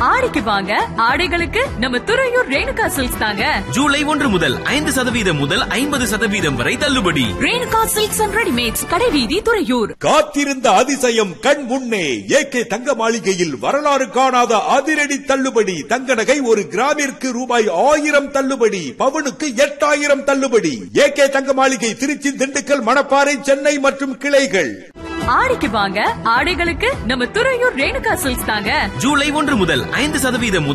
ஆடிக்கு வாங்க ஆடைகளுக்கு நம்ம துறையூர் ரேணுகா சில்க்ஸ் தாங்க ஜூலை ஒன்று முதல் ஐந்து சதவீதம் முதல் ஐம்பது சதவீதம் வரை தள்ளுபடி ரேணுகா சில்க்ஸ் அண்ட் ரெடிமேட்ஸ் கடைவீதி துறையூர் காத்திருந்த அதிசயம் கண் முன்னே ஏகே தங்க மாளிகையில் வரலாறு காணாத அதிரடி தள்ளுபடி தங்க நகை ஒரு கிராமிற்கு ரூபாய் ஆயிரம் தள்ளுபடி பவுனுக்கு எட்டாயிரம் தள்ளுபடி ஏகே தங்க மாளிகை திருச்சி திண்டுக்கல் மணப்பாறை சென்னை மற்றும் கிளைகள் ஆடிக்கு வாங்க ஆடைகளுக்கு நம்ம துறையூர் ரேணுகா சில்க்ஸ் தாங்க ஜூலை ஒன்று முதல் ஐந்து சதவீதம்